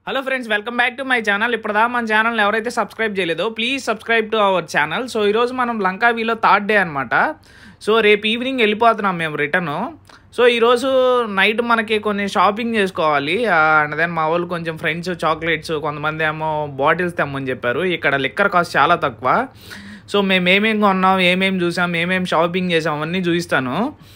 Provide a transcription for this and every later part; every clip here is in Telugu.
hello friends welcome back to my channel ఇప్పటిదా మన ఛానల్ ఎవరైతే సబ్స్క్రైబ్ చేయలేదో please subscribe to our channel so ఈరోజు మనం లంకావీలో థర్డ్ డే అనమాట సో రేపు ఈవినింగ్ వెళ్ళిపోతున్నాం మేము రిటర్న్ సో ఈరోజు నైట్ మనకి కొన్ని షాపింగ్ చేసుకోవాలి అండ్ దెన్ మా వాళ్ళు కొంచెం ఫ్రెండ్స్ చాక్లెట్స్ కొంతమంది ఏమో బాటిల్స్ తెమ్మని చెప్పారు ఇక్కడ లిక్కర్ కాస్ట్ చాలా తక్కువ సో మేము ఏమేమి కొన్నాం ఏమేమి చూసాం ఏమేమి షాపింగ్ చేసాం అవన్నీ చూపిస్తాను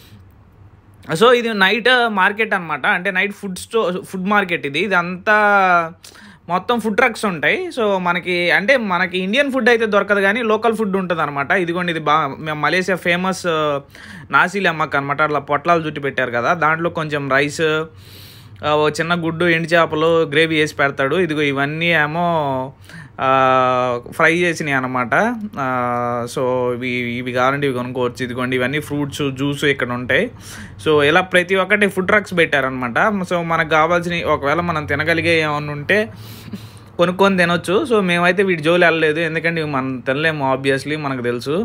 సో ఇది నైట్ మార్కెట్ అనమాట అంటే నైట్ ఫుడ్ స్టో ఫుడ్ మార్కెట్ ఇది ఇదంతా మొత్తం ఫుడ్ ట్రక్స్ ఉంటాయి సో మనకి అంటే మనకి ఇండియన్ ఫుడ్ అయితే దొరకదు కానీ లోకల్ ఫుడ్ ఉంటుంది అనమాట ఇదిగోండి ఇది బా మేము మలేషియా ఫేమస్ నాసీలు అమ్మక్ అనమాట అట్లా పొట్లాలు చుట్టి పెట్టారు కదా దాంట్లో కొంచెం రైస్ ఓ చిన్న గుడ్డు ఎండు చేపలు గ్రేవీ వేసి పెడతాడు ఇదిగో ఇవన్నీ ఏమో ఫ్రై చేసినాయి అనమాట సో ఇవి ఇవి కావాలంటే ఇవి కొనుక్కోవచ్చు ఇదిగోండి ఇవన్నీ ఫ్రూట్స్ జ్యూస్ ఇక్కడ ఉంటాయి సో ఇలా ప్రతి ఒక్కటి ఫుడ్ ట్రక్స్ పెట్టారనమాట సో మనకు కావాల్సిన ఒకవేళ మనం తినగలిగే ఏమన్నా ఉంటే కొనుక్కొని తినొచ్చు సో మేమైతే వీటి జోలి వెళ్ళలేదు ఎందుకంటే ఇవి మనం తినలేము ఆబ్వియస్లీ మనకు తెలుసు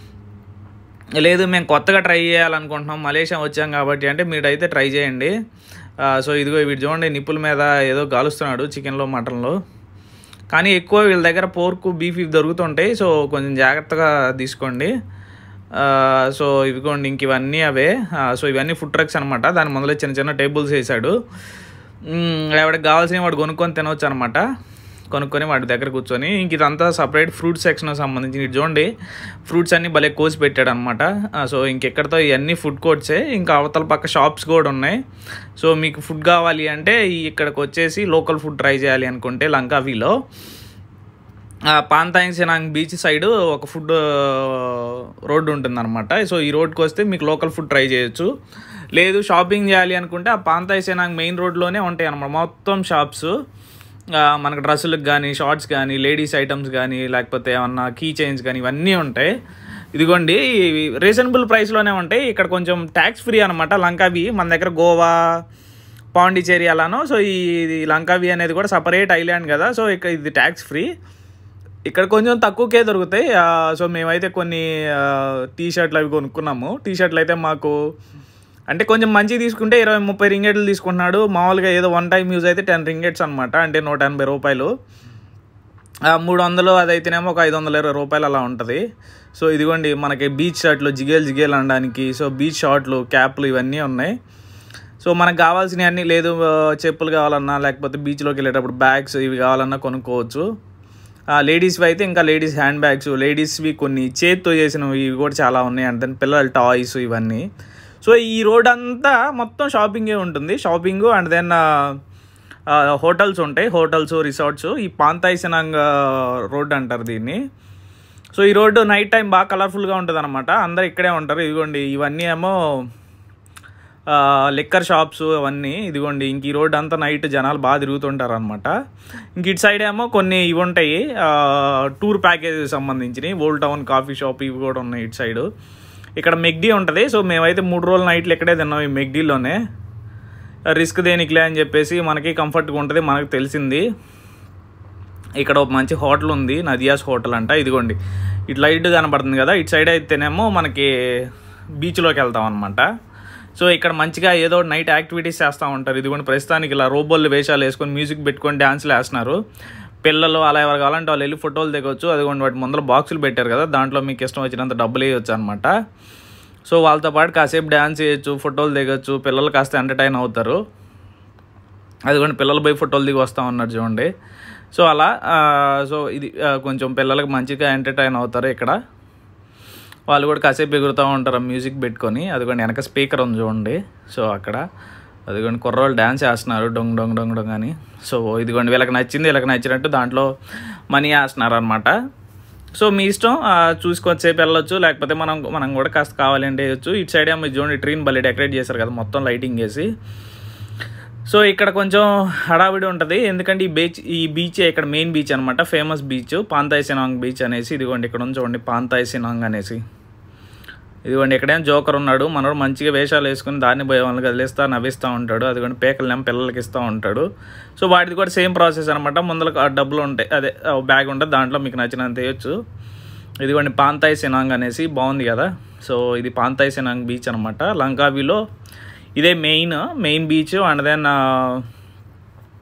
లేదు మేము కొత్తగా ట్రై చేయాలనుకుంటున్నాం మలేషియా వచ్చాం కాబట్టి అంటే మీరైతే ట్రై చేయండి సో ఇదిగో వీడు చూడండి నిప్పుల మీద ఏదో గాలుస్తున్నాడు చికెన్లో మటన్లో కానీ ఎక్కువ వీళ్ళ దగ్గర పోర్కు బీఫ్ ఇవి దొరుకుతుంటాయి సో కొంచెం జాగ్రత్తగా తీసుకోండి సో ఇవిగోండి ఇంక ఇవన్నీ అవే సో ఇవన్నీ ఫుడ్ ట్రక్స్ అనమాట దాని మొదలు చిన్న చిన్న టేబుల్స్ వేసాడు ఎవరికి కావాల్సిన వాడు కొనుక్కొని తినవచ్చు అనమాట కొనుక్కొని వాడి దగ్గర కూర్చొని ఇంక ఇదంతా సపరేట్ ఫ్రూట్ సెక్షన్ సంబంధించి ఇటు చూడండి ఫ్రూట్స్ అన్నీ భలే కోసి పెట్టాడు అనమాట సో ఇంకెక్కడితో ఇవన్నీ ఫుడ్ కోర్ట్సే ఇంకా అవతల పక్క షాప్స్ కూడా ఉన్నాయి సో మీకు ఫుడ్ కావాలి అంటే ఇక్కడికి వచ్చేసి లోకల్ ఫుడ్ ట్రై చేయాలి అనుకుంటే లంకావీలో పాంతాయింగ్ సినాంగ్ బీచ్ సైడ్ ఒక ఫుడ్ రోడ్డు ఉంటుందన్నమాట సో ఈ రోడ్కి వస్తే మీకు లోకల్ ఫుడ్ ట్రై చేయొచ్చు లేదు షాపింగ్ చేయాలి అనుకుంటే ఆ పాంతాయి సినాంగ్ మెయిన్ రోడ్లోనే ఉంటాయి అన్నమాట మొత్తం షాప్స్ మనకు డ్రెస్సులకు కానీ షార్ట్స్ కానీ లేడీస్ ఐటమ్స్ కానీ లేకపోతే ఏమన్నా కీ చైన్స్ కానీ ఇవన్నీ ఉంటాయి ఇదిగోండి రీజనబుల్ ప్రైస్లోనే ఉంటాయి ఇక్కడ కొంచెం ట్యాక్స్ ఫ్రీ అనమాట లంకావి మన దగ్గర గోవా పాండిచేరి అలానో సో ఈ లంకావి అనేది కూడా సపరేట్ ఐలాండ్ కదా సో ఇక్కడ ఇది ట్యాక్స్ ఫ్రీ ఇక్కడ కొంచెం తక్కువకే దొరుకుతాయి సో మేమైతే కొన్ని టీ షర్ట్లు అవి కొనుక్కున్నాము టీ షర్ట్లు అయితే మాకు అంటే కొంచెం మంచి తీసుకుంటే ఇరవై ముప్పై రింగెట్లు తీసుకుంటున్నాడు మామూలుగా ఏదో వన్ టైం యూజ్ అయితే టెన్ రింగెట్స్ అనమాట అంటే నూట ఎనభై రూపాయలు మూడు వందలు అదైతేనేమో ఒక ఐదు వందల ఇరవై రూపాయలు అలా ఉంటుంది సో ఇదిగోండి మనకి బీచ్ షర్ట్లు జిగేల్ జిగేల్ అనడానికి సో బీచ్ షార్ట్లు క్యాప్లు ఇవన్నీ ఉన్నాయి సో మనకు కావాల్సినవి అన్నీ లేదు చెప్పులు కావాలన్నా లేకపోతే బీచ్లోకి వెళ్ళేటప్పుడు బ్యాగ్స్ ఇవి కావాలన్నా కొనుక్కోవచ్చు లేడీస్వి అయితే ఇంకా లేడీస్ హ్యాండ్ బ్యాగ్స్ లేడీస్వి కొన్ని చేతితో చేసినవి ఇవి కూడా చాలా ఉన్నాయి అంటే పిల్లల టాయ్స్ ఇవన్నీ సో ఈ రోడ్ అంతా మొత్తం షాపింగే ఉంటుంది షాపింగ్ అండ్ దెన్ హోటల్స్ ఉంటాయి హోటల్స్ రిసార్ట్స్ ఈ పాంతాయి సినాంగ్ రోడ్ అంటారు దీన్ని సో ఈ రోడ్డు నైట్ టైం బాగా కలర్ఫుల్గా ఉంటుంది అనమాట అందరు ఇక్కడే ఉంటారు ఇదిగోండి ఇవన్నీ ఏమో లిక్కర్ షాప్స్ అవన్నీ ఇదిగోండి ఇంక ఈ రోడ్ అంతా నైట్ జనాలు బాగా తిరుగుతుంటారు అనమాట ఇంక ఇటు సైడ్ ఏమో కొన్ని ఇవి ఉంటాయి టూర్ ప్యాకేజ్ సంబంధించినవి ఓల్డ్ టౌన్ కాఫీ షాప్ ఇవి కూడా ఉన్నాయి ఇటు సైడు ఇక్కడ మెగ్డీ ఉంటుంది సో మేమైతే మూడు రోజులు నైట్లు ఇక్కడే తిన్నాం ఈ మెగ్డీలోనే రిస్క్ దేనికిలే అని చెప్పేసి మనకి కంఫర్ట్గా ఉంటుంది మనకు తెలిసింది ఇక్కడ ఒక మంచి హోటల్ ఉంది నదియాస్ హోటల్ అంట ఇదిగోండి ఇటు లైట్ కనబడుతుంది కదా ఇటు సైడ్ అయితేనేమో మనకి బీచ్లోకి వెళ్తాం అనమాట సో ఇక్కడ మంచిగా ఏదో నైట్ యాక్టివిటీస్ చేస్తూ ఉంటారు ఇదిగోండి ప్రస్తుతానికి ఇలా రోబోళ్ళు వేషాలు వేసుకొని మ్యూజిక్ పెట్టుకొని డ్యాన్స్లు వేస్తున్నారు పిల్లలు అలా ఎవరు కావాలంటే వాళ్ళు వెళ్ళి ఫోటోలు దిగవచ్చు అదిగోండి వాటి ముందర బాక్సులు పెట్టారు కదా దాంట్లో మీకు ఇష్టం వచ్చినంత డబ్బులు వేయవచ్చు అనమాట సో వాళ్ళతో పాటు కాసేపు డ్యాన్స్ చేయొచ్చు ఫోటోలు దిగొచ్చు పిల్లలు కాస్త ఎంటర్టైన్ అవుతారు అదిగోండి పిల్లలు పోయి ఫోటోలు దిగి వస్తూ ఉన్నారు చూడండి సో అలా సో ఇది కొంచెం పిల్లలకు మంచిగా ఎంటర్టైన్ అవుతారు ఇక్కడ వాళ్ళు కూడా కాసేపు ఎగురుతూ ఉంటారు మ్యూజిక్ పెట్టుకొని అదిగోండి వెనక స్పీకర్ ఉంది చూడండి సో అక్కడ అదిగోండి కుర్రోళ్ళు డ్యాన్స్ చేస్తున్నారు డొంగ్ డొంగ్ డొంగ్ డొంగ్ అని సో ఇదిగోండి వీళ్ళకి నచ్చింది వీళ్ళకి నచ్చినట్టు దాంట్లో మనీ వేస్తున్నారు అనమాట సో మీ ఇష్టం చూసుకొచ్చేపు వెళ్ళొచ్చు లేకపోతే మనం మనం కూడా కాస్త కావాలంటే వేయచ్చు ఇటు సైడ్ ఏమో చూడండి ట్రీన్ భలే డెకరేట్ చేశారు కదా మొత్తం లైటింగ్ వేసి సో ఇక్కడ కొంచెం హడావిడి ఉంటుంది ఎందుకంటే ఈ బీచ్ ఈ బీచ్ ఇక్కడ మెయిన్ బీచ్ అనమాట famous beach Pantai Cenang beach అనేసి ఇదిగోండి ఇక్కడ ఉంది చూడండి పాంతాయి సినాంగ్ అనేసి ఇదిగోండి ఎక్కడైనా జోకర్ ఉన్నాడు మనోడు మంచిగా వేషాలు వేసుకుని దాన్ని పోయే వాళ్ళని కదిలిస్తా నవ్విస్తూ ఉంటాడు అదిగోండి పేకలనేమో పిల్లలకి ఇస్తూ ఉంటాడు సో వాటిది కూడా సేమ్ ప్రాసెస్ అనమాట ముందర డబ్బులు ఉంటాయి అదే బ్యాగ్ ఉంటుంది దాంట్లో మీకు నచ్చినంత వేయచ్చు ఇదిగోండి పాంతాయి సినాంగ్ అనేసి బాగుంది కదా సో ఇది పాంతాయి సినాంగ్ బీచ్ అనమాట లంకావీలో ఇదే main main beach and then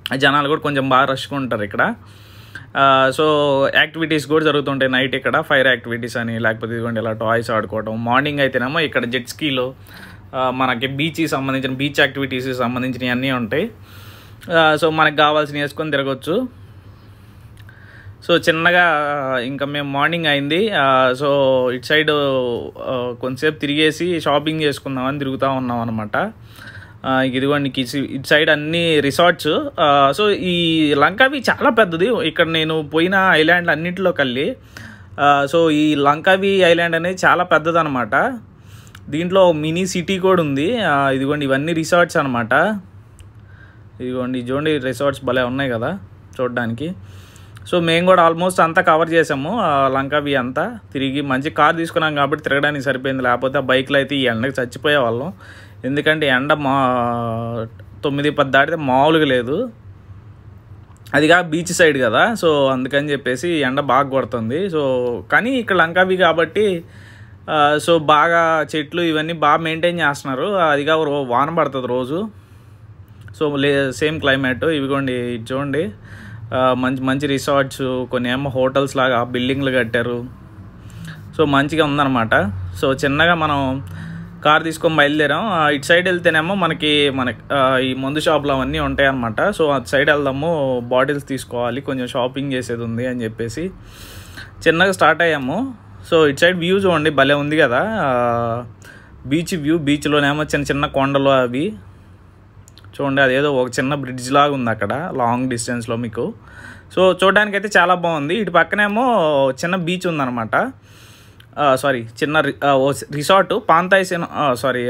జనాలు కూడా కొంచెం బాగా రష్గా ఉంటారు ఇక్కడ ఆ, సో యాక్టివిటీస్ కూడా జరుగుతుంటాయి నైట్ ఇక్కడ ఫైర్ యాక్టివిటీస్ అని లేకపోతే ఇదిగోండి ఇలా టాయ్స్ ఆడుకోవడం మార్నింగ్ అయితేనేమో ఇక్కడ జెట్ స్కీలో ఆ, మనకి బీచ్కి సంబంధించిన బీచ్ యాక్టివిటీస్కి సంబంధించినవి అన్నీ ఉంటాయి ఆ, సో మనకు కావాల్సినవి వేసుకొని తిరగచ్చు సో చిన్నగా ఇంకా మేము మార్నింగ్ అయింది ఆ, సో ఇటు సైడ్ ఆ, కొంతసేపు తిరిగేసి షాపింగ్ చేసుకుందామని తిరుగుతూ ఉన్నాం అనమాట ఇదిగోండి కిసి- ఇటు సైడ్ అన్ని రిసార్ట్స్ ఆ, సో ఈ లంకావి చాలా పెద్దది ఇక్కడ నేను పోయిన ఐలాండ్ అన్నింటిలో కల్లి ఆ, సో ఈ లంకావి ఐలాండ్ అనేది చాలా పెద్దదనమాట దీంట్లో మినీ సిటీ కూడా ఉంది ఆ, ఇదిగోండి ఇవన్నీ రిసార్ట్స్ అనమాట ఇదిగోండి ఇది చూడండి రిసార్ట్స్ భలే ఉన్నాయి కదా చూడడానికి సో మేము కూడా ఆల్మోస్ట్ అంతా కవర్ చేసాము ఆ లంకావి అంతా తిరిగి మంచి కార్ తీసుకున్నాం కాబట్టి తిరగడానికి సరిపోయింది లేకపోతే ఆ బైక్లో అయితే ఈ ఎండకి చచ్చిపోయే వాళ్ళం ఎందుకంటే ఎండ మా తొమ్మిది పది దాటితే మామూలుగా లేదు అదిగా బీచ్ సైడ్ కదా సో అందుకని చెప్పేసి ఎండ బాగా కొడుతుంది సో కానీ ఇక్కడ లంకావి కాబట్టి ఆ, సో బాగా చెట్లు ఇవన్నీ బాగా మెయింటైన్ చేస్తున్నారు అదిగా రో- వాన పడుతుంది రోజు సో లే సేమ్ క్లైమేట్ ఇవిగోండి ఇది చూడండి ఆ, మంచి మంచి రిసార్ట్స్ కొన్ని ఏమో హోటల్స్ లాగా బిల్డింగ్లు కట్టారు సో మంచిగా ఉందన్నమాట సో చిన్నగా మనం కార్ తీసుకొని బయలుదేరాం ఆ, ఇటు సైడ్ వెళ్తేనేమో మనకి మనకి ఆ, ఈ మందు షాపులు అవన్నీ ఉంటాయి అనమాట సో అటు సైడ్ వెళ్దాము బాటిల్స్ తీసుకోవాలి కొంచెం షాపింగ్ చేసేది ఉంది అని చెప్పేసి చిన్నగా స్టార్ట్ అయ్యాము సో ఇటు సైడ్ వ్యూ చూడండి భలే ఉంది కదా బీచ్ వ్యూ బీచ్లోనేమో చిన్న చిన్న కొండలు అవి చూడండి అదేదో ఒక చిన్న బ్రిడ్జ్ లాగా ఉంది అక్కడ లాంగ్ డిస్టెన్స్లో మీకు సో చూడడానికి అయితే చాలా బాగుంది ఇటు పక్కనేమో చిన్న బీచ్ ఉందన్నమాట సారీ చిన్న రి- ఆ, ఓ రిసార్ట్ పాంతాయి సిన్ సారీ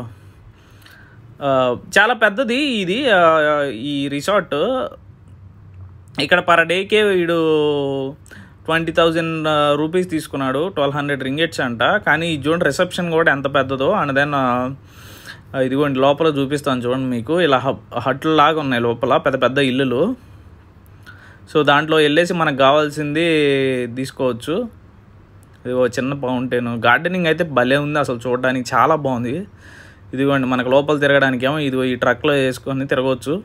చాలా పెద్దది ఇది ఆ, ఈ రిసార్ట్ ఇక్కడ పర్ డేకే వీడు ట్వంటీ థౌజండ్ రూపీస్ తీసుకున్నాడు ట్వెల్వ్ హండ్రెడ్ రింగెట్స్ అంట కానీ ఈ జూన్ రిసెప్షన్ కూడా ఎంత పెద్దదో అండ్ దెన్ ఇదిగోండి లోపల చూపిస్తాను చూడండి మీకు ఇలా హట్లు లాగా ఉన్నాయి లోపల పెద్ద పెద్ద ఇల్లులు సో దాంట్లో వెళ్ళేసి మనకు కావాల్సింది తీసుకోవచ్చు ఇది ఒక చిన్న ఫౌంటైన్ గార్డెనింగ్ అయితే భలే ఉంది అసలు చూడడానికి చాలా బాగుంది ఇదిగోండి మనకు లోపల తిరగడానికి ఏమో ఇది ఈ ట్రక్లో వేసుకొని తిరగవచ్చు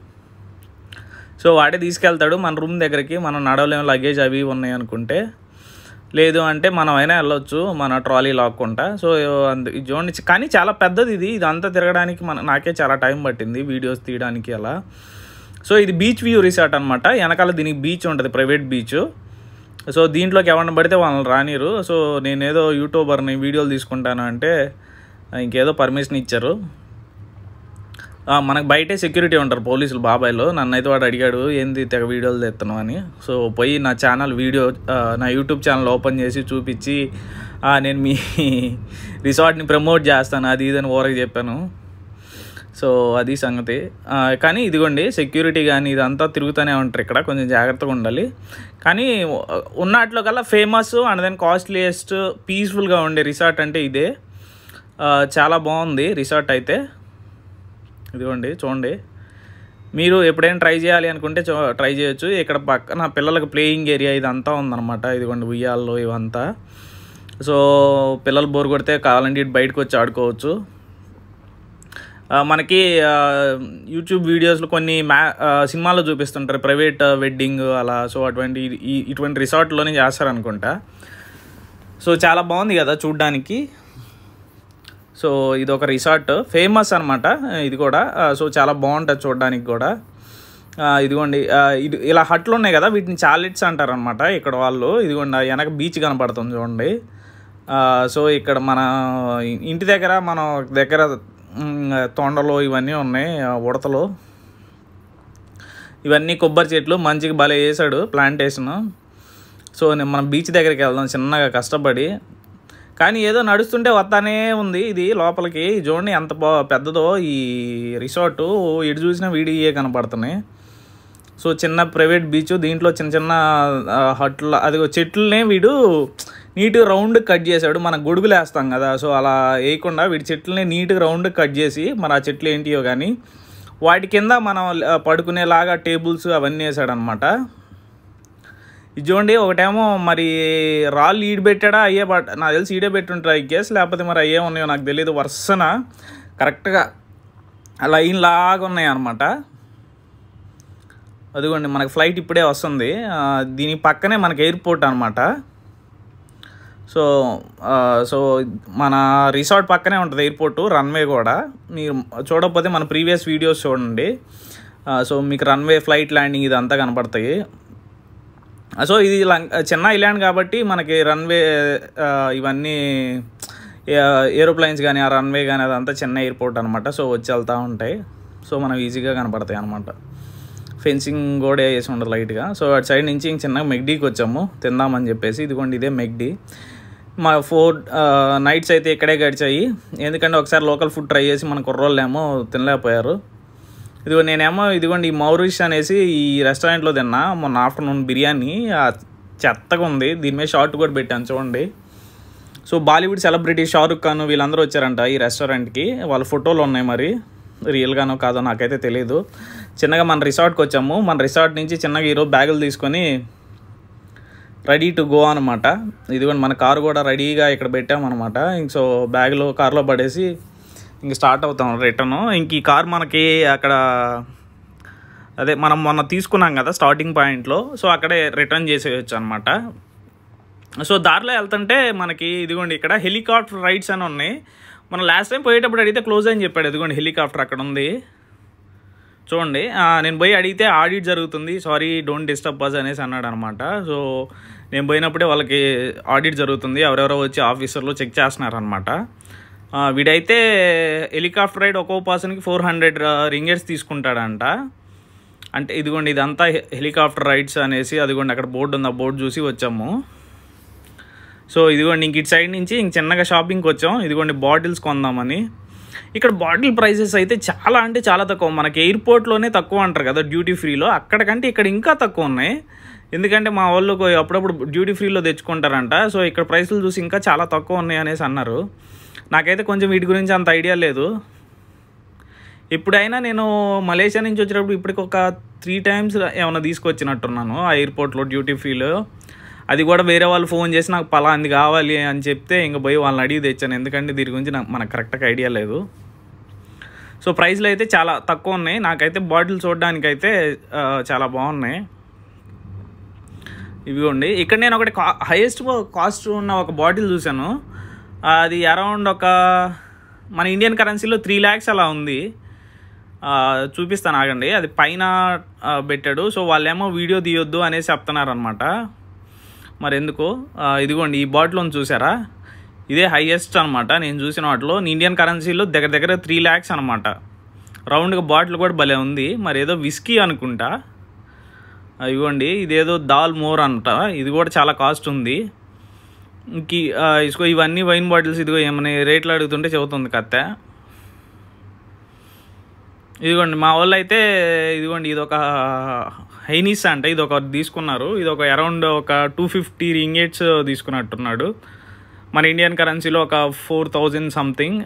సో వాడే తీసుకెళ్తాడు మన రూమ్ దగ్గరికి మనం నడవలేము లగేజ్ అవి ఇవి ఉన్నాయి అనుకుంటే లేదు అంటే మనం అయినా వెళ్ళొచ్చు మన ట్రాలీ లాక్కుంటా సో అందు ఇది చూడండి కానీ చాలా పెద్దది ఇది ఇదంతా తిరగడానికి మన నాకే చాలా టైం పట్టింది వీడియోస్ తీయడానికి అలా సో ఇది బీచ్ వ్యూ రిసార్ట్ అనమాట వెనకాల దీనికి బీచ్ ఉంటుంది ప్రైవేట్ బీచ్ సో దీంట్లోకి ఎవరిని పడితే వాళ్ళని రానిరు సో నేనేదో యూట్యూబర్ని వీడియోలు తీసుకుంటాను అంటే ఇంకేదో పర్మిషన్ ఇచ్చారు ఆ, మనకు బయటే సెక్యూరిటీ ఉంటారు పోలీసులు బాబాయ్లో నన్ను అయితే వాడు అడిగాడు ఏంది తెగ వీడియోలు తెస్తున్నావు అని సో పోయి నా ఛానల్ వీడియో ఆ, నా యూట్యూబ్ ఛానల్ ఓపెన్ చేసి చూపించి ఆ, నేను మీ రిసార్ట్ని ప్రమోట్ చేస్తాను అది ఇది అని ఊరకి చెప్పాను సో అది సంగతి ఆ, కానీ ఇదిగోండి సెక్యూరిటీ కానీ ఇదంతా తిరుగుతూనే ఉంటారు ఇక్కడ కొంచెం జాగ్రత్తగా ఉండాలి కానీ ఉన్నట్లో కల్లా ఫేమస్ అండ్ దెన్ కాస్ట్లీయెస్ట్ పీస్ఫుల్గా ఉండే రిసార్ట్ అంటే ఇదే ఆ, చాలా బాగుంది రిసార్ట్ అయితే ఇదిగోండి చూడండి మీరు ఎప్పుడైనా ట్రై చేయాలి అనుకుంటే చూ ట్రై చేయొచ్చు ఇక్కడ పక్కన పిల్లలకు ప్లేయింగ్ ఏరియా ఇదంతా ఉందన్నమాట ఇదిగోండి ఉయ్యాల్లో ఇవంతా సో పిల్లలు బోర్ కొడితే కావాలంటే ఇటు బయటకు వచ్చి ఆడుకోవచ్చు ఆ, మనకి ఆ, యూట్యూబ్ వీడియోస్లో కొన్ని మ్యా ఆ, సినిమాల్లో చూపిస్తుంటారు ప్రైవేట్ వెడ్డింగ్ అలా సో అటువంటి ఈ- ఇటువంటి రిసార్ట్లోనే చేస్తారనుకుంటా సో చాలా బాగుంది కదా చూడ్డానికి సో ఇది ఒక రిసార్ట్ ఫేమస్ అనమాట ఇది కూడా ఆ, సో చాలా బాగుంటుంది చూడడానికి కూడా ఆ, ఇదిగోండి ఆ, ఇది ఇలా హట్లు ఉన్నాయి కదా వీటిని చాలెట్స్ అంటారు అనమాట ఇక్కడ వాళ్ళు ఇదిగోండి ఆ వెనక బీచ్ కనపడుతుంది చూడండి ఆ, సో ఇక్కడ మన ఇంటి దగ్గర మనం దగ్గర మ్, తొండలు ఇవన్నీ ఉన్నాయి ఆ, ఉడతలు ఇవన్నీ కొబ్బరి చెట్లు మంచిగా భలే వేసాడు ప్లాంటేషన్ సో నేను మనం బీచ్ దగ్గరికి వెళ్దాం చిన్నగా కష్టపడి కానీ ఏదో నడుస్తుంటే వస్తానే ఉంది ఇది లోపలికి చూడండి ఎంత బా పెద్దదో ఈ రిసార్టు ఎటు చూసినా వీడియే కనపడుతున్నాయి సో చిన్న ప్రైవేట్ బీచ్ దీంట్లో చిన్న చిన్న ఆ, హట్ల అది చెట్లనే వీడు నీట్గా రౌండ్ కట్ చేశాడు మన గొడుగులు వేస్తాం కదా సో అలా వేయకుండా వీడి చెట్లని నీట్గా రౌండ్ కట్ చేసి మన ఆ చెట్లు ఏంటియో కానీ వాటి కింద మనం ఆ, పడుకునేలాగా టేబుల్స్ అవన్నీ వేసాడు అనమాట ఇది చూడండి ఒకటేమో మరి రాళ్ళు ఈడు పెట్టాడా అయ్యే బట్ నాకు తెలిసి ఈడే పెట్టుంటారు ఐ గెస్ లేకపోతే మరి అయ్యే ఉన్నాయో నాకు తెలియదు వరుసన కరెక్ట్గా లైన్ లాగా ఉన్నాయి అనమాట అదిగోండి మనకి ఫ్లైట్ ఇప్పుడే వస్తుంది ఆ, దీని పక్కనే మనకి ఎయిర్పోర్ట్ అనమాట సో ఆ, సో మన రిసార్ట్ పక్కనే ఉంటుంది ఎయిర్పోర్ట్ రన్వే కూడా మీరు చూడకపోతే మన ప్రీవియస్ వీడియోస్ చూడండి ఆ, సో మీకు రన్వే ఫ్లైట్ ల్యాండింగ్ ఇదంతా కనపడతాయి ఆ, సో ఇది లం- చిన్న ఐలాండ్ కాబట్టి మనకి రన్వే ఆ, ఇవన్నీ ఏరోప్లైన్స్ కానీ ఆ రన్వే కానీ అదంతా చిన్న ఎయిర్పోర్ట్ అనమాట సో వచ్చి వెళ్తూ ఉంటాయి సో మనం ఈజీగా కనపడతాయి అనమాట ఫెన్సింగ్ కూడా వేసి ఉండదు లైట్గా సో అటు సైడ్ నుంచి ఇంక చిన్నగా మెగ్డీకి వచ్చాము తిందామని చెప్పేసి ఇదిగోండి ఇదే మెగ్డీ మా ఫోర్ నైట్స్ అయితే ఇక్కడే గడిచాయి ఎందుకంటే ఒకసారి లోకల్ ఫుడ్ ట్రై చేసి మన కుర్రోళ్ళేమో తినలేకపోయారు ఇదిగో నేనేమో ఇదిగోండి ఈ మౌరిష్ అనేసి ఈ రెస్టారెంట్లో తిన్నా మొన్న ఆఫ్టర్నూన్ బిర్యానీ ఆ చెత్తగా ఉంది దీని మీద షార్ట్ కూడా పెట్టాను చూడండి so Bollywood celebrity Shahrukh Khan వీళ్ళందరూ వచ్చారంట ఈ రెస్టారెంట్కి వాళ్ళ ఫోటోలు ఉన్నాయి మరి రియల్గానో కాదో నాకైతే తెలియదు చిన్నగా మన రిసార్ట్కి వచ్చాము మన రిసార్ట్ నుంచి చిన్నగా ఈరోజు బ్యాగులు తీసుకొని రెడీ టు గో అనమాట ఇదిగోండి మన కారు కూడా రెడీగా ఇక్కడ పెట్టామన్నమాట ఇంక సో బ్యాగ్లో కార్లో పడేసి ఇంక స్టార్ట్ అవుతాం రిటర్న్ ఇంక ఈ కార్ మనకి అక్కడ అదే మనం మొన్న తీసుకున్నాం కదా స్టార్టింగ్ పాయింట్లో సో అక్కడే రిటర్న్ చేసేయచ్చు అనమాట సో దారిలో వెళ్తుంటే మనకి ఇదిగోండి ఇక్కడ హెలికాప్టర్ రైడ్స్ అని ఉన్నాయి మనం లాస్ట్ టైం పోయేటప్పుడు అడిగితే క్లోజ్ అని చెప్పాడు ఇదిగోండి హెలికాప్టర్ అక్కడ ఉంది చూడండి ఆ, నేను పోయి అడిగితే ఆడిట్ జరుగుతుంది సారీ డోంట్ డిస్టర్బ్ అస్ అనేసి అన్నాడు అనమాట సో నేను పోయినప్పుడే వాళ్ళకి ఆడిట్ జరుగుతుంది ఎవరెవరో వచ్చి ఆఫీసర్లు చెక్ చేస్తున్నారనమాట వీడైతే హెలికాప్టర్ రైడ్ ఒక్కో పర్సన్కి ఫోర్ హండ్రెడ్ రింగెట్స్ తీసుకుంటాడంట అంటే ఇదిగోండి ఇదంతా హె- హెలికాప్టర్ రైడ్స్ అనేసి అదిగోండి అక్కడ బోర్డు ఉంది ఆ బోర్డు చూసి వచ్చాము సో ఇదిగోండి ఇంక ఇటు సైడ్ నుంచి ఇంక చిన్నగా షాపింగ్కి వచ్చాం ఇదిగోండి బాటిల్స్ కొందామని ఇక్కడ బాటిల్ ప్రైసెస్ అయితే చాలా అంటే చాలా తక్కువ మనకి ఎయిర్పోర్ట్లోనే తక్కువ అంటారు కదా డ్యూటీ ఫ్రీలో అక్కడికంటే ఇక్కడ ఇంకా తక్కువ ఉన్నాయి ఎందుకంటే మా వాళ్ళు కొ- అప్పుడప్పుడు డ్యూటీ ఫ్రీలో తెచ్చుకుంటారంట సో ఇక్కడ ప్రైసులు చూసి ఇంకా చాలా తక్కువ ఉన్నాయి అనేసి అన్నారు నాకైతే కొంచెం వీటి గురించి అంత ఐడియా లేదు ఎప్పుడైనా నేను మలేషియా నుంచి వచ్చేటప్పుడు ఇప్పటికి ఒక త్రీ టైమ్స్ ఏమైనా తీసుకొచ్చినట్టున్నాను ఆ ఎయిర్పోర్ట్లో డ్యూటీ ఫ్రీలో అది కూడా వేరే వాళ్ళు ఫోన్ చేసి నాకు పలాంది కావాలి అని చెప్తే ఇంక పోయి వాళ్ళని అడిగి తెచ్చాను ఎందుకంటే దీని గురించి నాకు మనకు కరెక్ట్గా ఐడియా లేదు సో ప్రైస్లు అయితే చాలా తక్కువ ఉన్నాయి నాకైతే బాటిల్ చూడడానికైతే ఆ, చాలా బాగున్నాయి ఇవిగోండి ఇక్కడ నేను ఒకటి కా హైయెస్ట్ కాస్ట్ ఉన్న ఒక బాటిల్ చూశాను అది అరౌండ్ ఒక మన ఇండియన్ కరెన్సీలో త్రీ ల్యాక్స్ అలా ఉంది ఆ, చూపిస్తాను ఆగండి అది పైన ఆ, పెట్టాడు సో వాళ్ళేమో వీడియో తీయొద్దు అనేసి చెప్తున్నారు అనమాట మరి ఎందుకు ఆ, ఇదిగోండి ఈ బాటిల్ ఉంది చూసారా ఇదే హైయెస్ట్ అనమాట నేను చూసిన వాటిలో ఇండియన్ కరెన్సీలో దగ్గర దగ్గర త్రీ ల్యాక్స్ అనమాట రౌండ్గా బాటిల్ కూడా భలే ఉంది మరి ఏదో విస్కీ అనుకుంటా ఆ, ఇదిగోండి ఇదేదో దాల్ మోర్ అంట ఇది కూడా చాలా కాస్ట్ ఉంది ఇంక ఈ- ఆ, ఇసుకో ఇవన్నీ వైన్ బాటిల్స్ ఇదిగో ఏమైనా రేట్లు అడుగుతుంటే చెబుతుంది కత్త ఇదిగోండి మా వాళ్ళు అయితే ఇదిగోండి ఇది ఒక హైనీస్ అంట ఇది ఒక తీసుకున్నారు ఇది ఒక అరౌండ్ ఒక టూ ఫిఫ్టీ రింగేట్స్ తీసుకున్నట్టున్నాడు మన ఇండియన్ కరెన్సీలో ఒక ఫోర్ థౌజండ్ సంథింగ్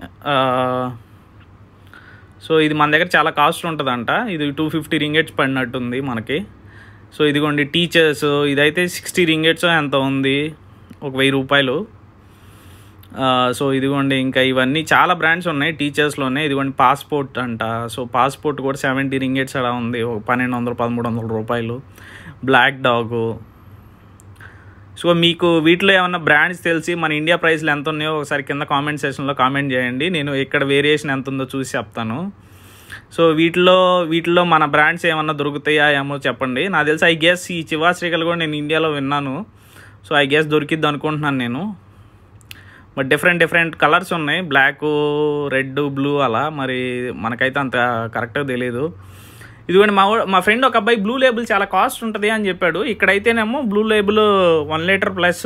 సో ఇది మన దగ్గర చాలా కాస్ట్ ఉంటుందంట ఇది టూ ఫిఫ్టీ రింగేట్స్ పడినట్టుంది మనకి సో ఇదిగోండి టీచర్స్ ఇదైతే సిక్స్టీ రింగేట్స్ ఎంత ఉంది ఒక వెయ్యి రూపాయలు ఆ, సో ఇదిగోండి ఇంకా ఇవన్నీ చాలా బ్రాండ్స్ ఉన్నాయి టీచర్స్లోనే ఇదిగోండి పాస్పోర్ట్ అంట సో పాస్పోర్ట్ కూడా సెవెంటీ రింగేట్స్ అలా ఉంది ఒక పన్నెండు వందలు పదమూడు వందల రూపాయలు బ్లాక్ డాగు సో మీకు వీటిలో ఏమన్నా బ్రాండ్స్ తెలిసి మన ఇండియా ప్రైస్లు ఎంత ఉన్నాయో ఒకసారి కింద కామెంట్ సెక్షన్లో కామెంట్ చేయండి నేను ఇక్కడ వేరియేషన్ ఎంత ఉందో చూసి చెప్తాను సో వీటిలో వీటిలో మన బ్రాండ్స్ ఏమన్నా దొరుకుతాయా ఏమో చెప్పండి నాకు తెలిసి ఐ గెస్ ఈ చివాశ్రీకలు కూడా నేను ఇండియాలో విన్నాను సో ఐ గెస్ దొరికిద్ది అనుకుంటున్నాను నేను బట్ డిఫరెంట్ డిఫరెంట్ కలర్స్ ఉన్నాయి బ్లాక్ రెడ్ బ్లూ అలా మరి మనకైతే అంత కరెక్ట్గా తెలియదు ఇదిగోండి మా వా- మా ఫ్రెండ్ ఒక అబ్బాయి బ్లూ లేబుల్ చాలా కాస్ట్ ఉంటుంది అని చెప్పాడు ఇక్కడైతేనేమో blue label one litre plus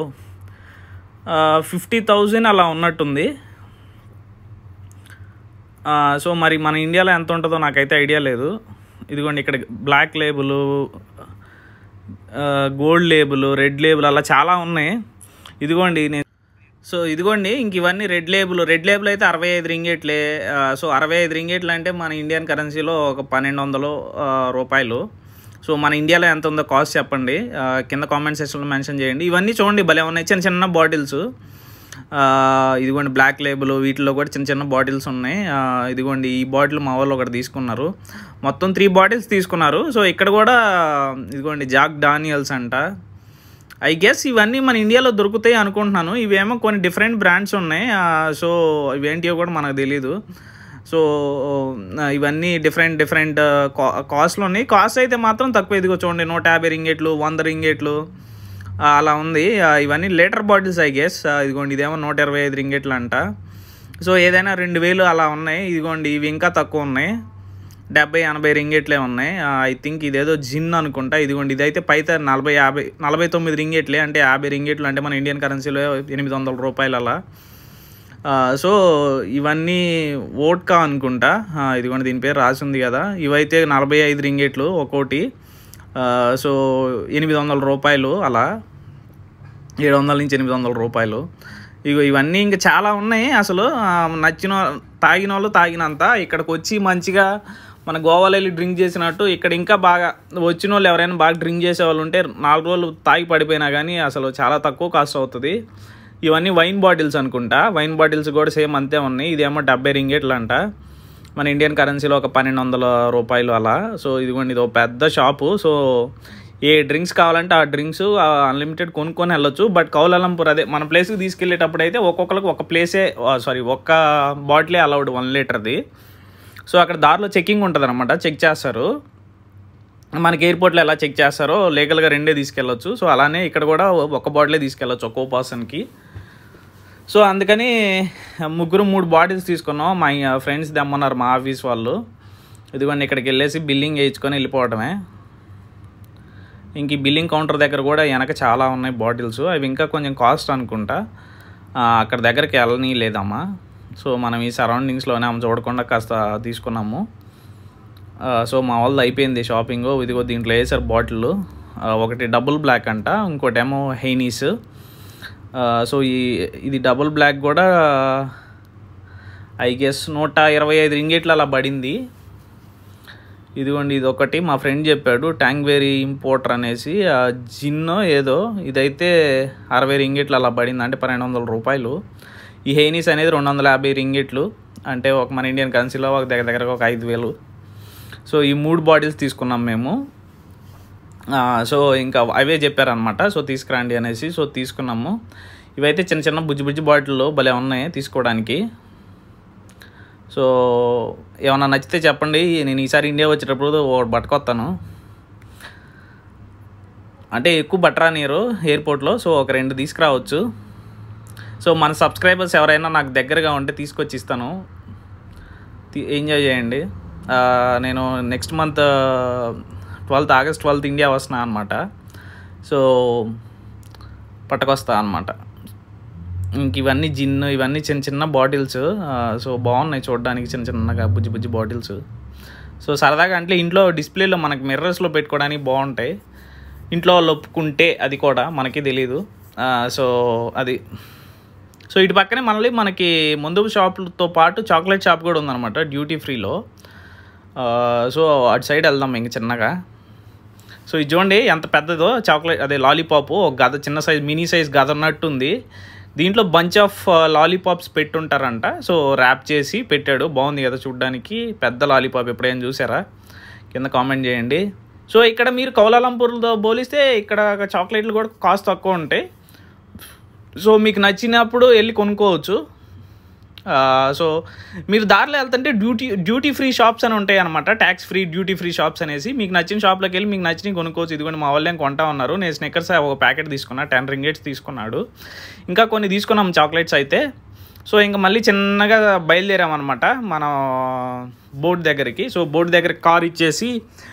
fifty thousand అలా ఉన్నట్టుంది ఆ, సో మరి మన ఇండియాలో ఎంత ఉంటుందో నాకైతే ఐడియా లేదు ఇదిగోండి ఇక్కడ black label gold label red label అలా చాలా ఉన్నాయి ఇదిగోండి నేను సో ఇదిగోండి ఇంక ఇవన్నీ రెడ్ లేబుల్ రెడ్ లేబుల్ అయితే అరవై ఐదు రింగేట్లే ఆ, సో అరవై ఐదు రింగేట్లు అంటే మన ఇండియన్ కరెన్సీలో ఒక పన్నెండు వందలు ఆ, రూపాయలు సో మన ఇండియాలో ఎంత ఉందో కాస్ట్ చెప్పండి ఆ, కింద కామెంట్ సెక్షన్లో మెన్షన్ చేయండి ఇవన్నీ చూడండి భలే ఉన్నాయి చిన్న చిన్న బాటిల్స్ ఇదిగోండి బ్లాక్ లేబుల్ వీటిలో కూడా చిన్న చిన్న బాటిల్స్ ఉన్నాయి ఆ, ఇదిగోండి ఈ బాటిల్ మా వాళ్ళు ఒకటి తీసుకున్నారు మొత్తం త్రీ బాటిల్స్ తీసుకున్నారు సో ఇక్కడ కూడా ఇదిగోండి జాక్ డానియల్స్ అంట ఐ గెస్ ఇవన్నీ మన ఇండియాలో దొరుకుతాయి అనుకుంటున్నాను ఇవేమో కొన్ని డిఫరెంట్ బ్రాండ్స్ ఉన్నాయి ఆ, సో ఇవేంటివో కూడా మనకు తెలీదు సో ఆ, ఇవన్నీ డిఫరెంట్ డిఫరెంట్ కాస్ట్లు ఉన్నాయి కాస్ట్ అయితే మాత్రం తక్కువ ఇదిగో చూడండి నూట యాభై రింగేట్లు వంద రింగేట్లు ఆ, అలా ఉంది ఆ, ఇవన్నీ లీటర్ బాటిల్స్ ఐ గెస్ ఇదిగోండి ఇదేమో నూట ఇరవై ఐదు రింగేట్లు అంట సో ఏదైనా రెండు వేలు అలా ఉన్నాయి ఇదిగోండి ఇవి ఇంకా తక్కువ ఉన్నాయి డెబ్బై ఎనభై రింగేట్లే ఉన్నాయి ఐ థింక్ ఇదేదో జిన్ అనుకుంటా ఇదిగోండి ఇదైతే పైతే నలభై యాభై నలభై తొమ్మిది రింగేట్లే అంటే యాభై రింగేట్లు అంటే మన ఇండియన్ కరెన్సీలో ఎనిమిది వందల రూపాయలు అలా ఆ, సో ఇవన్నీ ఓట్కా అనుకుంటా ఆ, ఇదిగోండి దీని పేరు రాసి ఉంది కదా ఇవైతే నలభై ఐదు రింగేట్లు ఒక్కోటి ఆ, సో ఎనిమిది వందల రూపాయలు అలా ఏడు వందల నుంచి ఎనిమిది వందల రూపాయలు ఇగో ఇవన్నీ ఇంకా చాలా ఉన్నాయి అసలు ఆ, నచ్చిన వా- తాగిన వాళ్ళు తాగినంత ఇక్కడికి వచ్చి మంచిగా మన గోవాలో వెళ్ళి డ్రింక్ చేసినట్టు ఇక్కడ ఇంకా బాగా వచ్చిన వాళ్ళు ఎవరైనా బాగా డ్రింక్ చేసే వాళ్ళు ఉంటే నాలుగు రోజులు తాగి పడిపోయినా కానీ అసలు చాలా తక్కువ కాస్ట్ అవుతుంది ఇవన్నీ వైన్ బాటిల్స్ అనుకుంటా వైన్ బాటిల్స్ కూడా సేమ్ అంతే ఉన్నాయి ఇదేమో డెబ్బై రింగేట్లు అంట మన ఇండియన్ కరెన్సీలో ఒక పన్నెండు వందల రూపాయలు అలా సో ఇదిగోండి ఇది ఒక పెద్ద షాపు సో ఏ డ్రింక్స్ కావాలంటే ఆ డ్రింక్స్ అన్లిమిటెడ్ కొనుక్కొని వెళ్ళొచ్చు బట్ కౌలాలంపూర్ అదే మన ప్లేస్కి తీసుకెళ్ళేటప్పుడు అయితే ఒక్కొక్కరికి ఒక ప్లేసే సారీ ఒక్క బాటిలే అలౌడ్ వన్ లీటర్ది సో అక్కడ దారిలో చెక్కింగ్ ఉంటుంది అనమాట చెక్ చేస్తారు మనకి ఎయిర్పోర్ట్లో ఎలా చెక్ చేస్తారో లీగల్గా రెండే తీసుకెళ్ళొచ్చు సో అలానే ఇక్కడ కూడా ఒక బాటిలే తీసుకెళ్ళొచ్చు ఒక్కో పర్సన్కి సో అందుకని ముగ్గురు మూడు బాటిల్స్ తీసుకున్నాం మా ఫ్రెండ్స్ దమ్మన్నారు మా ఆఫీస్ వాళ్ళు ఇదిగోండి ఇక్కడికి వెళ్ళేసి బిల్లింగ్ వేయించుకొని వెళ్ళిపోవటమే ఇంక ఈ బిల్లింగ్ కౌంటర్ దగ్గర కూడా వెనక చాలా ఉన్నాయి బాటిల్స్ అవి ఇంకా కొంచెం కాస్ట్ అనుకుంటా ఆ, అక్కడ దగ్గరికి వెళ్ళని లేదమ్మా సో మనం ఈ సరౌండింగ్స్లోనే ఆమె చూడకుండా కాస్త తీసుకున్నాము ఆ, సో మా వాళ్ళది అయిపోయింది షాపింగ్ ఇదిగో దీంట్లో వేసారు బాటిల్ ఒకటి డబుల్ బ్లాక్ అంట ఇంకోటేమో హెయినీస్ సో ఈ ఇది డబుల్ బ్లాక్ కూడా ఐ గెస్ నూట ఇరవై ఐదు రింగేట్లు అలా పడింది ఇదిగోండి ఇది ఒకటి మా ఫ్రెండ్ చెప్పాడు ట్యాంక్ వేరీ ఇంపోర్టర్ అనేసి ఆ జిన్నో ఏదో ఇదైతే అరవై రింగిట్లు అలా పడింది అంటే పన్నెండు వందల రూపాయలు ఈ హెయినీస్ అనేది రెండు వందల యాభై రింగిట్లు అంటే ఒక మన ఇండియన్ కరెన్సీలో ఒక దగ్గర దగ్గర ఒక ఐదు వేలు సో ఈ మూడు బాటిల్స్ తీసుకున్నాం మేము ఆ, సో ఇంకా అవే చెప్పారనమాట సో తీసుకురండి అనేసి సో తీసుకున్నాము ఇవైతే చిన్న చిన్న బుజ్జి బుజ్జి బాటిల్లో భలే ఉన్నాయి తీసుకోవడానికి సో ఏమన్నా నచ్చితే చెప్పండి నేను ఈసారి ఇండియా వచ్చేటప్పుడు ఒకటి పట్టుకొస్తాను అంటే ఎక్కువ బట్టరా నీరు ఎయిర్పోర్ట్లో సో ఒక రెండు తీసుకురావచ్చు సో మన సబ్స్క్రైబర్స్ ఎవరైనా నాకు దగ్గరగా ఉంటే తీసుకొచ్చి ఇస్తాను తీ- ఎంజాయ్ చేయండి ఆ, నేను next month twelfth August twelfth India వస్తున్నా అనమాట సో పట్టుకొస్తా అనమాట ఇంక ఇవన్నీ జిన్ ఇవన్నీ చిన్న చిన్న బాటిల్స్ సో బాగున్నాయి చూడడానికి చిన్న చిన్నగా బుజ్జి బుజ్జి బాటిల్స్ సో సరదాగా అంటే ఇంట్లో డిస్ప్లేలో మనకి మిర్రర్స్లో పెట్టుకోవడానికి బాగుంటాయి ఇంట్లో వాళ్ళు ఒప్పుకుంటే అది కూడా మనకి తెలీదు ఆ, సో అది సో ఇటు పక్కనే మళ్ళీ మనకి ముందు షాప్తో పాటు చాక్లెట్ షాప్ కూడా ఉందన్నమాట డ్యూటీ ఫ్రీలో ఆ, సో అటు సైడ్ వెళ్దాం ఇంక చిన్నగా సో ఇది చూడండి ఎంత పెద్దదో చాక్లెట్ అదే లాలీపాప్ ఒక గద చిన్న సైజ్ మినీ సైజ్ గద ఉన్నట్టు ఉంది దీంట్లో బంచ్ ఆఫ్ లాలీపాప్స్ పెట్టుంటారంట సో ర్యాప్ చేసి పెట్టాడు బాగుంది కదా చూడడానికి పెద్ద లాలీపాప్ ఎప్పుడైనా చూసారా కింద కామెంట్ చేయండి సో ఇక్కడ మీరు కౌలాలంపూర్తో పోలిస్తే ఇక్కడ చాక్లెట్లు కూడా కాస్ట్ తక్కువ ఉంటాయి సో మీకు నచ్చినప్పుడు వెళ్ళి కొనుక్కోవచ్చు ఆ, సో మీరు దారిలో వెళ్తుంటే డ్యూటీ డ్యూటీ ఫ్రీ షాప్స్ అని ఉంటాయి అనమాట tax free duty free shops అనేసి మీకు నచ్చిన షాప్లోకి వెళ్ళి మీకు నచ్చినవి కొనుక్కోవచ్చు ఇదిగోండి మా వాళ్ళు ఏం కొంటా ఉన్నారు నేను స్నిక్కర్స్ ఒక ప్యాకెట్ తీసుకున్నా టెన్ రింగేట్స్ తీసుకున్నాడు ఇంకా కొన్ని తీసుకున్నాం చాక్లెట్స్ అయితే సో ఇంకా మళ్ళీ చిన్నగా బయలుదేరామన్నమాట మన బోర్డు దగ్గరికి సో బోర్డు దగ్గరికి కార్ ఇచ్చేసి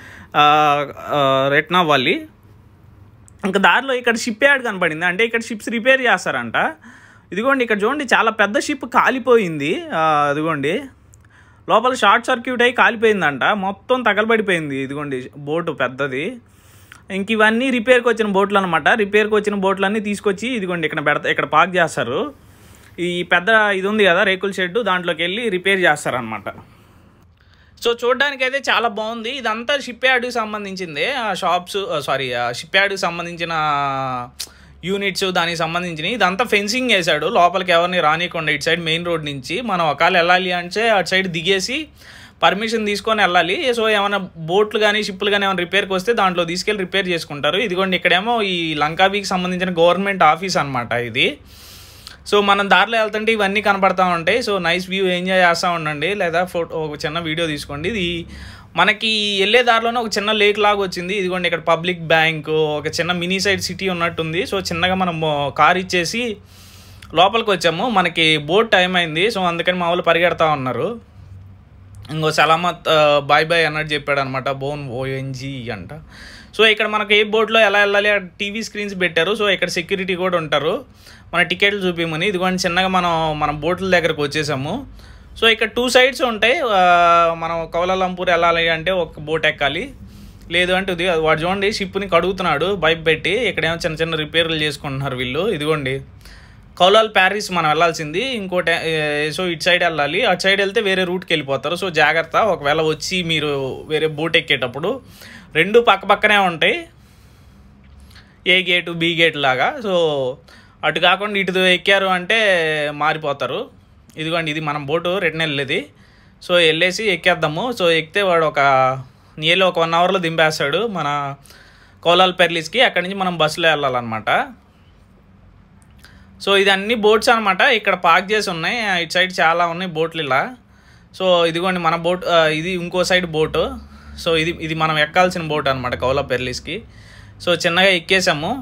రెట్నా అవ్వాలి ఇంకా దారిలో ఇక్కడ షిప్ యార్డ్ కనపడింది అంటే ఇక్కడ షిప్స్ రిపేర్ చేస్తారంట ఇదిగోండి ఇక్కడ చూడండి చాలా పెద్ద షిప్ కాలిపోయింది ఆ, ఇదిగోండి లోపల షార్ట్ సర్క్యూట్ అయ్యి కాలిపోయిందంట మొత్తం తగలబడిపోయింది ఇదిగోండి బోటు పెద్దది ఇంక ఇవన్నీ రిపేర్కి వచ్చిన బోట్లు అనమాట రిపేర్కి వచ్చిన బోట్లన్నీ తీసుకొచ్చి ఇదిగోండి ఇక్కడ పెడతా ఇక్కడ పార్క్ చేస్తారు ఈ పెద్ద ఇది ఉంది కదా రేకుల షెడ్ దాంట్లోకి వెళ్ళి రిపేర్ చేస్తారనమాట సో చూడడానికి అయితే చాలా బాగుంది ఇదంతా షిప్ యార్డ్కి సంబంధించిందే ఆ షాప్స్ సారీ షిప్ యార్డ్కి సంబంధించిన యూనిట్స్ దానికి సంబంధించినవి ఇదంతా ఫెన్సింగ్ వేశాడు లోపలికి ఎవరిని రానియకుండా ఇటు సైడ్ మెయిన్ రోడ్ నుంచి మనం ఒకవేళ వెళ్ళాలి అంటే అటు సైడ్ దిగేసి పర్మిషన్ తీసుకొని వెళ్ళాలి సో ఏమైనా బోట్లు కానీ షిప్పులు కానీ ఏమైనా రిపేర్కి వస్తే దాంట్లో తీసుకెళ్ళి రిపేర్ చేసుకుంటారు ఇదిగోండి ఇక్కడేమో ఈ లంకావీకి సంబంధించిన గవర్నమెంట్ ఆఫీస్ అనమాట ఇది సో మనం దారిలో వెళ్తుంటే ఇవన్నీ కనపడతా ఉంటాయి సో నైస్ వ్యూ ఎంజాయ్ చేస్తూ ఉండండి లేదా ఫోటో ఒక చిన్న వీడియో తీసుకోండి ఇది మనకి వెళ్ళే దారిలోనే ఒక చిన్న లేక్ లాగా వచ్చింది ఇదిగోండి ఇక్కడ పబ్లిక్ బ్యాంక్ ఒక చిన్న మినీ సైడ్ సిటీ ఉన్నట్టుంది సో చిన్నగా మనం కార్ ఇచ్చేసి లోపలికి వచ్చాము మనకి బోట్ టైం అయింది సో అందుకని మా వాళ్ళు పరిగెడతా ఉన్నారు ఇంకో సలామత్ ఆ, బాయ్ బాయ్ అన్నట్టు చెప్పాడు అనమాట బోన్ ఓఎన్జీ అంట సో ఇక్కడ మనకి ఏ బోట్లో ఎలా వెళ్ళాలి టీవీ స్క్రీన్స్ పెట్టారు సో ఇక్కడ సెక్యూరిటీ కూడా ఉంటారు మన టికెట్లు చూపించమని ఇదిగోండి చిన్నగా మనం మన బోట్ల దగ్గరకు వచ్చేసాము సో ఇక్కడ టూ సైడ్స్ ఉంటాయి ఆ, మనం కౌలాలంపూర్ వెళ్ళాలి అంటే ఒక బోట్ ఎక్కాలి లేదు అంటే ఇది వాడు చూడండి షిప్ని కడుగుతున్నాడు బైక్ పెట్టి ఇక్కడేమో చిన్న చిన్న రిపేర్లు చేసుకుంటున్నారు వీళ్ళు ఇదిగోండి కౌలాల్ ప్యారిస్ మనం వెళ్ళాల్సింది ఇంకోటి ఏ, సో ఇటు సైడ్ వెళ్ళాలి అటు సైడ్ వెళ్తే వేరే రూట్కి వెళ్ళిపోతారు సో జాగ్రత్త ఒకవేళ వచ్చి మీరు వేరే బోట్ ఎక్కేటప్పుడు రెండు పక్క పక్కనే ఉంటాయి ఏ గేటు బి గేట్ లాగా సో అటు కాకుండా ఇటు ఎక్కారు అంటే మారిపోతారు ఇదిగోండి ఇది మనం బోటు రిటర్న్ వెళ్ళేది సో వెళ్ళేసి ఎక్కేద్దాము సో ఎక్కితే వాడు ఒక నియర్లీ ఒక వన్ అవర్లో దింపేస్తాడు మన కోలాల్ పెర్లీస్కి అక్కడి నుంచి మనం బస్సులో వెళ్ళాలన్నమాట సో ఇది అన్ని బోట్స్ అనమాట ఇక్కడ పార్క్ చేసి ఉన్నాయి ఆ, ఇటు సైడ్ చాలా ఉన్నాయి బోట్లు ఇలా సో ఇదిగోండి మన బోట్ ఆ, ఇది ఇంకో సైడ్ బోటు సో ఇది ఇది మనం ఎక్కాల్సిన బోట్ అనమాట కౌలా పెర్లీస్కి సో చిన్నగా ఎక్కేసాము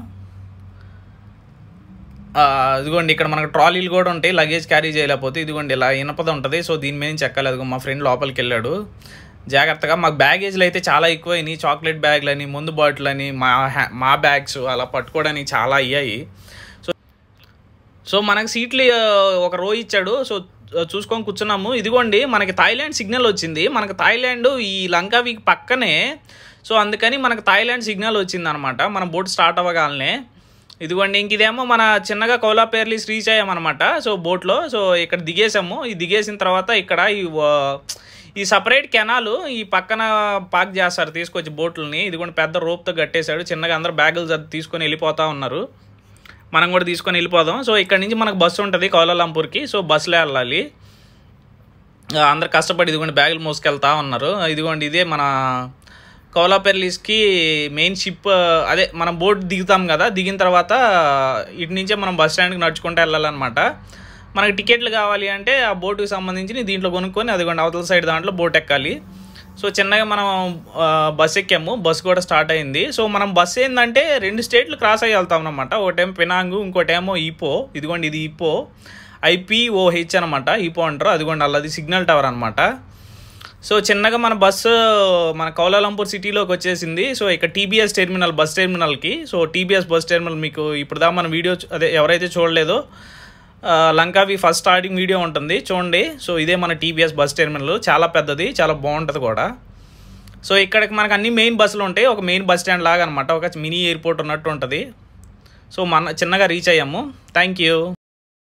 ఆ, ఇదిగోండి ఇక్కడ మనకు ట్రాలీలు కూడా ఉంటాయి లగేజ్ క్యారీ చేయలేకపోతే ఇదిగోండి ఇలా ఇనపద ఉంటుంది సో దీని మీద నుంచి ఎక్కాలి అదిగో మా ఫ్రెండ్ లోపలికి వెళ్ళాడు జాగ్రత్తగా మాకు బ్యాగేజ్లు అయితే చాలా ఎక్కువైనాయి చాక్లెట్ బ్యాగ్లు అని ముందు బాటిల్ అని మా హ్యా- మా బ్యాగ్స్ అలా పట్టుకోవడానికి చాలా అయ్యాయి సో సో మనకి సీట్లు ఆ, ఒక రో ఇచ్చాడు సో ఆ, చూసుకొని కూర్చున్నాము ఇదిగోండి మనకి థాయిలాండ్ సిగ్నల్ వచ్చింది మనకి థాయిలాండ్ ఈ లంకావీకి పక్కనే సో అందుకని మనకు థాయిలాండ్ సిగ్నల్ వచ్చింది అనమాట మన బోట్ స్టార్ట్ అవ్వగానే ఇదిగోండి ఇంక ఇదేమో మన చిన్నగా కోలాపేర్లీస్ రీచ్ అయ్యామన్నమాట సో బోట్లో సో ఇక్కడ దిగేసాము ఈ దిగేసిన తర్వాత ఇక్కడ ఈ వ- ఈ సపరేట్ కెనాలు ఈ పక్కన పార్క్ చేస్తారు తీసుకొచ్చి బోట్లని ఇదిగోండి పెద్ద రోప్తో కట్టేశాడు చిన్నగా అందరు బ్యాగులు సర్ది తీసుకొని వెళ్ళిపోతా ఉన్నారు మనం కూడా తీసుకొని వెళ్ళిపోదాం సో ఇక్కడ నుంచి మనకు బస్సు ఉంటుంది కౌలాలంపూర్కి సో బస్సులో వెళ్ళాలి ఆ, అందరు కష్టపడి ఇదిగోండి బ్యాగులు మోసుకెళ్తా ఉన్నారు ఇదిగోండి ఇదే మన కౌలాపెర్లీస్కి మెయిన్ షిప్ అదే మనం బోట్ దిగుతాం కదా దిగిన తర్వాత ఇటు నుంచే మనం బస్ స్టాండ్కి నడుచుకుంటూ వెళ్ళాలన్నమాట మనకి టికెట్లు కావాలి అంటే ఆ బోటుకి సంబంధించి దీంట్లో కొనుక్కొని అదిగోండి అవతల సైడ్ దాంట్లో బోట్ ఎక్కాలి సో చిన్నగా మనం ఆ, బస్ ఎక్కాము బస్ కూడా స్టార్ట్ అయింది సో మనం బస్ ఏంటంటే రెండు స్టేట్లు క్రాస్ అయ్యి వెళ్తాం అనమాట ఒకటేమో పినాంగు ఇంకోటేమో ఈపో ఇదిగోండి ఇది ఈపో ఐపీఓహెచ్ అనమాట ఈపో అంటారు అదిగోండి అల్లది సిగ్నల్ టవర్ అనమాట సో చిన్నగా మన బస్సు మన కౌలాలంపూర్ సిటీలోకి వచ్చేసింది సో ఇక్కడ టీబీఎస్ టెర్మినల్ బస్ టెర్మినల్కి సో టీబీఎస్ బస్ టెర్మినల్ మీకు ఇప్పుడు దా మన వీడియో చూ- అదే ఎవరైతే చూడలేదో ఆ, లంకావి ఫస్ట్ స్టార్టింగ్ వీడియో ఉంటుంది చూడండి సో ఇదే మన టీబీఎస్ బస్ టెర్మినల్ చాలా పెద్దది చాలా బాగుంటుంది కూడా సో ఇక్కడికి మనకు అన్ని మెయిన్ బస్సులు ఉంటాయి ఒక మెయిన్ బస్ స్టాండ్ లాగా అనమాట ఒక మినీ ఎయిర్పోర్ట్ ఉన్నట్టు ఉంటుంది సో మన చిన్నగా రీచ్ అయ్యాము థ్యాంక్ యూ